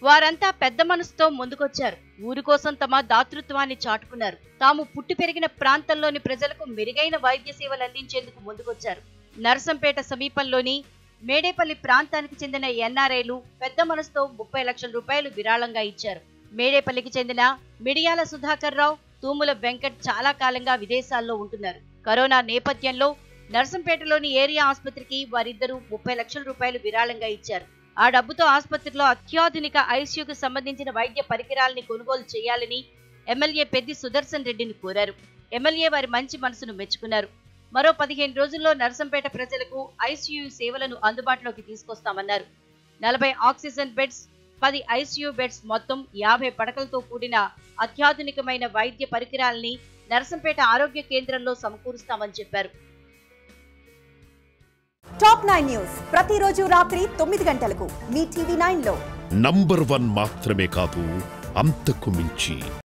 వారంతా పెద్ద మనసుతో ముందుకొచ్చారు ఊరి కోసం తమ దాతృత్వాన్ని చాటుకున్నారు తాము పుట్టి పెరిగిన ప్రాంతంలోని ప్రజలకు మెరుగైన వైద్య సేవలు అందించేందుకు ముందుకొచ్చారు నరసంపేట సమీపంలోని మేడేపల్లి ప్రాంతానికి చెందిన ఎన్ఆర్ఐలు పెద్ద మనసుతో ముప్పై లక్షల రూపాయలు విరాళంగా ఇచ్చారు మేడేపల్లికి చెందిన మిడియాల సుధాకర్ రావు తూముల వెంకట్ చాలా కాలంగా విదేశాల్లో ఉంటున్నారు కరోనా నేపథ్యంలో నర్సంపేటలోని ఏరియా ఆసుపత్రికి వారిద్దరూ ముప్పై లక్షల రూపాయలు విరాళంగా ఇచ్చారు ఆ డబ్బుతో ఆసుపత్రిలో అత్యాధునిక ఐసీయూకు సంబంధించిన వైద్య పరికరాల్ని కొనుగోలు చేయాలని ఎమ్మెల్యే పెద్ది సుదర్శన్ రెడ్డిని కోరారు ఎమ్మెల్యే వారి మంచి మనసును మెచ్చుకున్నారు మరో పదిహేను రోజుల్లో నర్సంపేట ప్రజలకు ఐసీయూ సేవలను అందుబాటులోకి తీసుకొస్తామన్నారు నలభై ఆక్సిజన్ బెడ్స్ పది ఐసీయూ బెడ్స్ మొత్తం యాభై పడకలతో కూడిన అత్యాధునికమైన వైద్య పరికరాల్ని నరసంపేట ఆరోగ్య కేంద్రంలో సమకూరుస్తామని చెప్పారు టాప్ నైన్ న్యూస్ ప్రతిరోజు రాత్రి తొమ్మిది గంటలకు మీ టీవీ నైన్ లో నంబర్ వన్ మాత్రమే కాదు అంతకు మించి